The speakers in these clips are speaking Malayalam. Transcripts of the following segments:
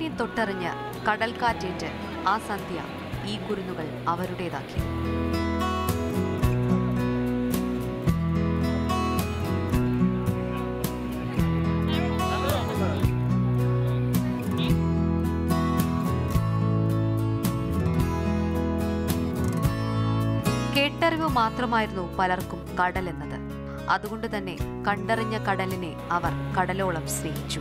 കടലിനെ തൊട്ടറിഞ്ഞ് കടൽക്കാറ്റേറ്റ് ആ സന്ധ്യ ഈ കുരുന്നുകൾ അവരുടേതാക്കി കേട്ടറിവ് മാത്രമായിരുന്നു പലർക്കും കടൽ എന്നത് അതുകൊണ്ട് തന്നെ കണ്ടറിഞ്ഞ കടലിനെ അവർ കടലോളം സ്നേഹിച്ചു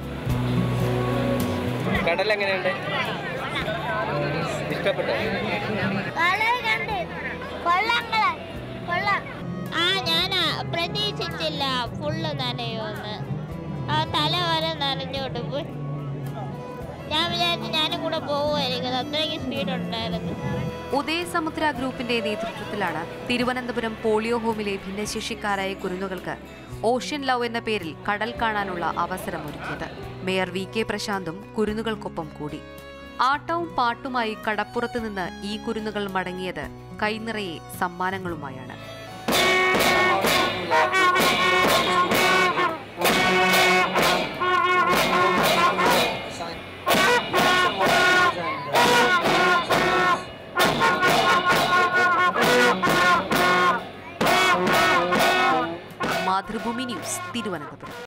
കടൽ എങ്ങനെയുണ്ട് ഇഷ്ടപ്പെട്ടോ വളരെ കണ്ട് കൊള്ളങ്ങളെ കൊള്ളാം ആ ഞാൻ പ്രതീക്ഷിച്ചില്ല ഫുള്ള് നനയുമെന്ന് ആ തല വരെ നനഞ്ഞോട്ട് പോയി ഞാൻ വിചാരിച്ചു ഞാനും കൂടെ പോകുമായിരിക്കും അത്രയ്ക്ക് സ്പീഡ് ഉണ്ടായിരുന്നു ഉദയസമുദ്ര ഗ്രൂപ്പിന്റെ നേതൃത്വത്തിലാണ് തിരുവനന്തപുരം പോളിയോ ഹോമിലെ ഭിന്നശേഷിക്കാരായ കുരുന്നുകൾക്ക് ഓഷ്യൻ ലവ് എന്ന പേരിൽ കടൽ കാണാനുള്ള അവസരമൊരുക്കിയത് മേയർ വി കെ പ്രശാന്തും കുരുന്നുകൾക്കൊപ്പം കൂടി ആട്ടവും പാട്ടുമായി കടപ്പുറത്ത് നിന്ന് ഈ കുരുന്നുകൾ മടങ്ങിയത് കൈനിറയെ സമ്മാനങ്ങളുമായാണ് മാതൃഭൂമി ന്യൂസ് തിരുവനന്തപുരം